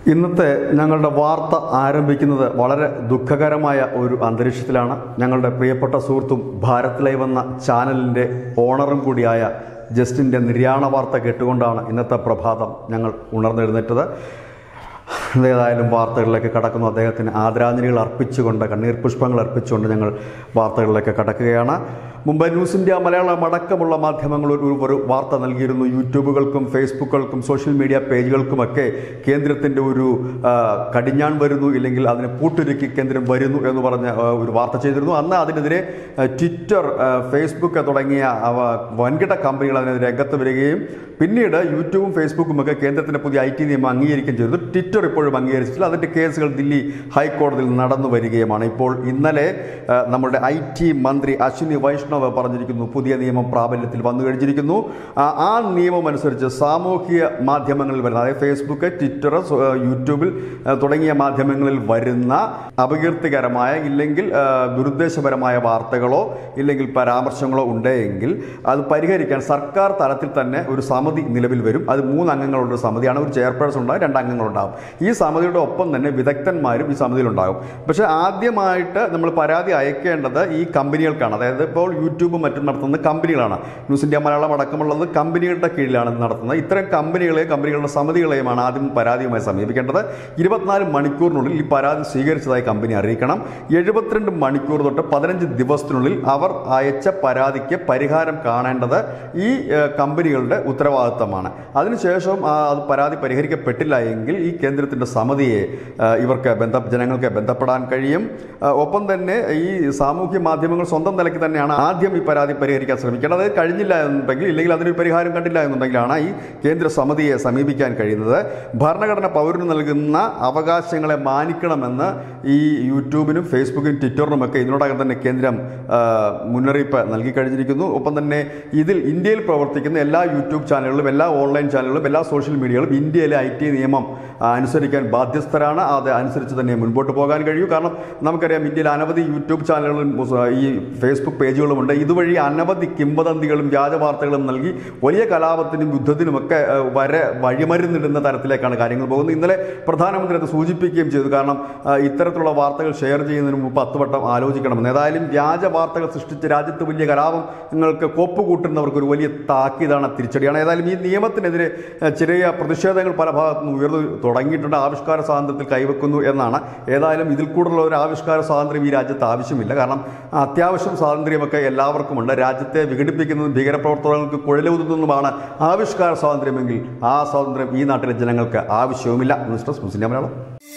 ഇന്നത്തെ ഞങ്ങളുടെ വാർത്ത ആരംഭിക്കുന്നത് വളരെ ദുഃഖകരമായ ഒരു അന്തരീക്ഷത്തിലാണ് ഞങ്ങളുടെ പ്രിയപ്പെട്ട സുഹൃത്തും ഭാരത് ലൈവ് എന്ന ചാനലിൻ്റെ ഓണറും കൂടിയായ ജസ്റ്റിൻ്റെ നിര്യാണ വാർത്ത കേട്ടുകൊണ്ടാണ് ഇന്നത്തെ പ്രഭാതം ഞങ്ങൾ ഉണർന്നെഴുന്നേറ്റത് ഏതായാലും വാർത്തകളിലേക്ക് കടക്കുന്നു അദ്ദേഹത്തിന് ആദരാഞ്ജലികൾ അർപ്പിച്ചുകൊണ്ട് കണ്ണീർ പുഷ്പങ്ങൾ അർപ്പിച്ചുകൊണ്ട് ഞങ്ങൾ വാർത്തകളിലേക്ക് കടക്കുകയാണ് മുംബൈ ന്യൂസ് ഇന്ത്യ മലയാളം അടക്കമുള്ള മാധ്യമങ്ങൾ ഒരു ഒരു വാർത്ത നൽകിയിരുന്നു യൂട്യൂബുകൾക്കും ഫേസ്ബുക്കുകൾക്കും സോഷ്യൽ മീഡിയ പേജുകൾക്കുമൊക്കെ കേന്ദ്രത്തിൻ്റെ ഒരു ആ, കടിഞ്ഞാൺ വരുന്നു ഇല്ലെങ്കിൽ അതിനെ പൂട്ടൊരുക്കി കേന്ദ്രം വരുന്നു എന്ന് പറഞ്ഞ ആ, ഒരു വാർത്ത ചെയ്തിരുന്നു അന്ന് അതിനെതിരെ ആ, ട്വിറ്റർ ആ, ഫേസ്ബുക്ക് തുടങ്ങിയ അവ വൻകിട കമ്പനികൾ അതിനെതിരെ രംഗത്ത് വരികയും പിന്നീട് യൂട്യൂബും ഫേസ്ബുക്കും ഒക്കെ കേന്ദ്രത്തിൻ്റെ പുതിയ ഐ ടി നിയമം അംഗീകരിക്കുകയും ചെയ്തു ട്വിറ്റർ ഇപ്പോഴും അംഗീകരിച്ചിട്ടില്ല അതിൻ്റെ കേസുകൾ ദില്ലി ഹൈക്കോടതിയിൽ നടന്നു വരികയുമാണ് ഇപ്പോൾ ഇന്നലെ ആ, നമ്മുടെ ഐ ടി മന്ത്രി അശ്വിനി വൈഷ്ണവ് പറഞ്ഞിരിക്കുന്നു പുതിയ നിയമം പ്രാബല്യത്തിൽ വന്നു കഴിഞ്ഞിരിക്കുന്നു ആ, ആ നിയമം അനുസരിച്ച് സാമൂഹിക മാധ്യമങ്ങളിൽ വരുന്ന അതായത് ഫേസ്ബുക്ക് ട്വിറ്റർ സോ- ആ, യൂട്യൂബിൽ ആ, തുടങ്ങിയ മാധ്യമങ്ങളിൽ വരുന്ന അപകീർത്തികരമായ ഇല്ലെങ്കിൽ ആ, ദുരുദ്ദേശപരമായ വാർത്തകളോ ഇല്ലെങ്കിൽ പരാമർശങ്ങളോ ഉണ്ടെങ്കിൽ അത് പരിഹരിക്കാൻ സർക്കാർ തലത്തിൽ തന്നെ ഒരു സമിതി നിലവിൽ വരും അത് മൂന്ന് അംഗങ്ങളുള്ള ഒരു സമിതിയാണ് ഒരു ചെയർപേഴ്സൺ ഉണ്ടാകും രണ്ട് അംഗങ്ങളുണ്ടാകും ഈ സമിതിയുടെ ഒപ്പം തന്നെ വിദഗ്ധന്മാരും ഈ സമിതിയിലുണ്ടാകും പക്ഷേ ആദ്യമായിട്ട് നമ്മൾ പരാതി അയക്കേണ്ടത് ഈ കമ്പനികൾക്കാണ് അതായത് ഇപ്പോൾ യൂട്യൂബും മറ്റും നടത്തുന്ന കമ്പനികളാണ് ന്യൂസ് ഇന്ത്യ മലയാളം അടക്കമുള്ളത് കമ്പനികളുടെ കീഴിലാണ് ഇത് നടത്തുന്നത് ഇത്തരം കമ്പനികളെയും കമ്പനികളുടെ സമിതികളെയുമാണ് ആദ്യം പരാതിയുമായി സമീപിക്കേണ്ടത് ഇരുപത്തിനാല് മണിക്കൂറിനുള്ളിൽ ഈ പരാതി സ്വീകരിച്ചതായി കമ്പനി അറിയിക്കണം എഴുപത്തിരണ്ട് മണിക്കൂർ തൊട്ട് പതിനഞ്ച് ദിവസത്തിനുള്ളിൽ അവർ അയച്ച പരാതിക്ക് പരിഹാരം കാണേണ്ടത് ഈ ഏഹ്, കമ്പനികളുടെ ഉത്തരവാദിത്തമാണ് അതിനുശേഷം ആ, അത് പരാതി പരിഹരിക്കപ്പെട്ടില്ല എങ്കിൽ ഈ കേന്ദ്രത്തിൻ്റെ സമിതിയെ ഏഹ്, ഇവർക്ക് ബന്ധ ജനങ്ങൾക്ക് ബന്ധപ്പെടാൻ കഴിയും ഏഹ്, ഒപ്പം തന്നെ ഈ സാമൂഹ്യ മാധ്യമങ്ങൾ സ്വന്തം നിലയ്ക്ക് തന്നെയാണ് ആദ്യം ഈ പരാതി പരിഹരിക്കാൻ ശ്രമിക്കേണ്ടത് അത് കഴിഞ്ഞില്ല എന്നുണ്ടെങ്കിൽ ഇല്ലെങ്കിൽ അതിനൊരു പരിഹാരം കണ്ടില്ല എന്നുണ്ടെങ്കിലാണ് ഈ കേന്ദ്ര സമിതിയെ സമീപിക്കാൻ കഴിയുന്നത് ഭരണഘടന പൗരന് നൽകുന്ന അവകാശങ്ങളെ മാനിക്കണമെന്ന് ഈ യൂട്യൂബിനും ഫേസ്ബുക്കിനും ട്വിറ്ററിനും ഒക്കെ ഇതിനോടകം തന്നെ കേന്ദ്രം ആ, മുന്നറിയിപ്പ് നൽകി കഴിഞ്ഞിരിക്കുന്നു ഒപ്പം തന്നെ ഇതിൽ ഇന്ത്യയിൽ പ്രവർത്തിക്കുന്ന എല്ലാ യൂട്യൂബ് ചാനലുകളും എല്ലാ ഓൺലൈൻ ചാനലുകളും എല്ലാ സോഷ്യൽ മീഡിയകളും ഇന്ത്യയിലെ ഐ ടി നിയമം ആ, അനുസരിക്കാൻ ബാധ്യസ്ഥരാണ് അത് അനുസരിച്ച് തന്നെ മുൻപോട്ട് പോകാൻ കഴിയൂ കാരണം നമുക്കറിയാം ഇന്ത്യയിൽ അനവധി യൂട്യൂബ് ചാനലുകളും മുസ- ഈ ഫേസ്ബുക്ക് പേജുകളുമുണ്ട് ഇതുവഴി അനവധി കിംവദന്തികളും വ്യാജ വാർത്തകളും നൽകി വലിയ കലാപത്തിനും യുദ്ധത്തിനുമൊക്കെ ആ, വരെ വഴിമരുന്നിടുന്ന തരത്തിലേക്കാണ് കാര്യങ്ങൾ പോകുന്നത് ഇന്നലെ പ്രധാനമന്ത്രി അത് സൂചിപ്പിക്കുകയും ചെയ്തു കാരണം ആ, ഇത്തരത്തിലുള്ള വാർത്തകൾ ഷെയർ ചെയ്യുന്നതിന് മുമ്പ് പത്ത് വട്ടം ആലോചിക്കണമെന്ന് ഏതായാലും വ്യാജ വാർത്തകൾ സൃഷ്ടിച്ച് രാജ്യത്ത് വലിയ കലാപങ്ങൾക്ക് കോപ്പ് കൂട്ടുന്നവർക്ക് ഒരു വലിയ താക്കീതാണ് തിരിച്ചടിയാണ് ഏതായാലും ഈ നിയമത്തിനെതിരെ ആ, ചെറിയ പ്രതിഷേധങ്ങൾ പല ഭാഗത്തുനിന്ന് ഉയർന്നു തുടങ്ങിയിട്ടുണ്ട് ആവിഷ്കാര സ്വാതന്ത്ര്യത്തിൽ കൈവെക്കുന്നു എന്നാണ് ഏതായാലും ഇതിൽ കൂടുതലുള്ള ഒരു ആവിഷ്കാര സ്വാതന്ത്ര്യം ഈ രാജ്യത്ത് ആവശ്യമില്ല കാരണം അത്യാവശ്യം സ്വാതന്ത്ര്യമൊക്കെ എല്ലാവർക്കുമുണ്ട് രാജ്യത്തെ വിഘടിപ്പിക്കുന്നതും ഭീകരപ്രവർത്തനങ്ങൾക്ക് കുഴലൂതുന്നതുമാണ് ആവിഷ്കാര സ്വാതന്ത്ര്യമെങ്കിൽ ആ സ്വാതന്ത്ര്യം ഈ നാട്ടിലെ ജനങ്ങൾക്ക് ആവശ്യവുമില്ല ന്യൂസ് ഡെസ്ക് മുസ്ലിം മലയാളം